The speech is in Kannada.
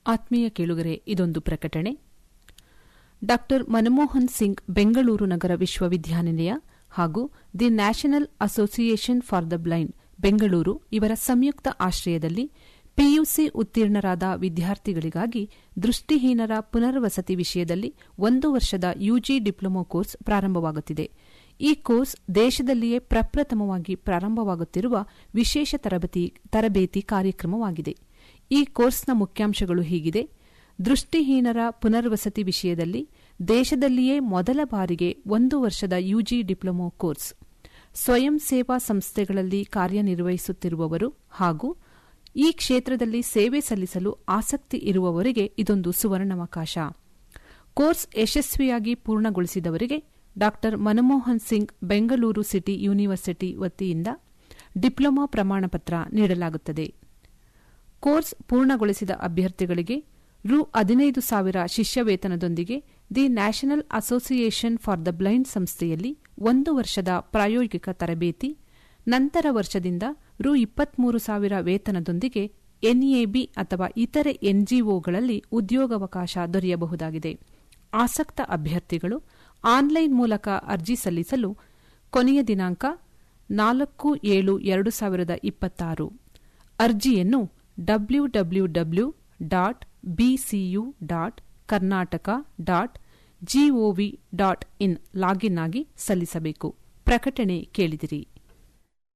ಆತ್ಮೀಯ ಕೇಳುಗರೆ ಇದೊಂದು ಪ್ರಕಟಣೆ ಡಾ ಮನಮೋಹನ್ ಸಿಂಗ್ ಬೆಂಗಳೂರು ನಗರ ವಿಶ್ವವಿದ್ಯಾನಿಲಯ ಹಾಗೂ the National Association for the Blind Bengaluru ಇವರ ಸಂಯುಕ್ತ ಆಶ್ರಯದಲ್ಲಿ ಪಿಯುಸಿ ಉತ್ತೀರ್ಣರಾದ ವಿದ್ಯಾರ್ಥಿಗಳಿಗಾಗಿ ದೃಷ್ಟಿಹೀನರ ಪುನರ್ವಸತಿ ವಿಷಯದಲ್ಲಿ ಒಂದು ವರ್ಷದ ಯುಜಿ ಡಿಪ್ಲೊಮೊ ಕೋರ್ಸ್ ಪ್ರಾರಂಭವಾಗುತ್ತಿದೆ ಈ ಕೋರ್ಸ್ ದೇಶದಲ್ಲಿಯೇ ಪ್ರಪ್ರಥಮವಾಗಿ ಪ್ರಾರಂಭವಾಗುತ್ತಿರುವ ವಿಶೇಷ ತರಬೇತಿ ಕಾರ್ಯಕ್ರಮವಾಗಿದೆ ಈ ಕೋರ್ಸ್ನ ಮುಖ್ಯಾಂಶಗಳು ಹೀಗಿದೆ ದೃಷ್ಟಿಹೀನರ ಪುನರ್ವಸತಿ ವಿಷಯದಲ್ಲಿ ದೇಶದಲ್ಲಿಯೇ ಮೊದಲ ಬಾರಿಗೆ ಒಂದು ವರ್ಷದ ಯುಜಿ ಡಿಪ್ಲೊಮೊ ಕೋರ್ಸ್ ಸ್ವಯಂ ಸೇವಾ ಸಂಸ್ಥೆಗಳಲ್ಲಿ ಕಾರ್ಯನಿರ್ವಹಿಸುತ್ತಿರುವವರು ಹಾಗೂ ಈ ಕ್ಷೇತ್ರದಲ್ಲಿ ಸೇವೆ ಸಲ್ಲಿಸಲು ಆಸಕ್ತಿ ಇರುವವರಿಗೆ ಇದೊಂದು ಸುವರ್ಣಾವಕಾಶ ಕೋರ್ಸ್ ಯಶಸ್ವಿಯಾಗಿ ಪೂರ್ಣಗೊಳಿಸಿದವರಿಗೆ ಡಾ ಮನಮೋಹನ್ ಸಿಂಗ್ ಬೆಂಗಳೂರು ಸಿಟಿ ಯೂನಿವರ್ಸಿಟಿ ವತಿಯಿಂದ ಡಿಪ್ಲೊಮಾ ಪ್ರಮಾಣಪತ್ರ ನೀಡಲಾಗುತ್ತದೆ ಕೋರ್ಸ್ ಪೂರ್ಣಗೊಳಿಸಿದ ಅಭ್ಯರ್ಥಿಗಳಿಗೆ ರು ಹದಿನೈದು ಸಾವಿರ ಶಿಷ್ಯವೇತನದೊಂದಿಗೆ the National Association for the Blind ಸಂಸ್ಥೆಯಲ್ಲಿ ಒಂದು ವರ್ಷದ ಪ್ರಾಯೋಗಿಕ ತರಬೇತಿ ನಂತರ ವರ್ಷದಿಂದ ರು ಇಪ್ಪತ್ಮೂರು ಸಾವಿರ ವೇತನದೊಂದಿಗೆ ಎನ್ಎಬಿ ಅಥವಾ ಇತರೆ ಎನ್ಜಿಒಗಳಲ್ಲಿ ಉದ್ಯೋಗಾವಕಾಶ ದೊರೆಯಬಹುದಾಗಿದೆ ಆಸಕ್ತ ಅಭ್ಯರ್ಥಿಗಳು ಆನ್ಲೈನ್ ಮೂಲಕ ಅರ್ಜಿ ಸಲ್ಲಿಸಲು ಕೊನೆಯ ದಿನಾಂಕ ನಾಲ್ಕು ಏಳು ಎರಡು ಸಾವಿರದ ಇಪ್ಪತ್ತಾರು ಅರ್ಜಿಯನ್ನು W W W dot BCU dot Karnataka dot GOV dot in login ಆಗಿ ಸಲ್ಲಿಸಬೇಕು ಪ್ರಕಟಣೆ ಕೇಳಿದಿರಿ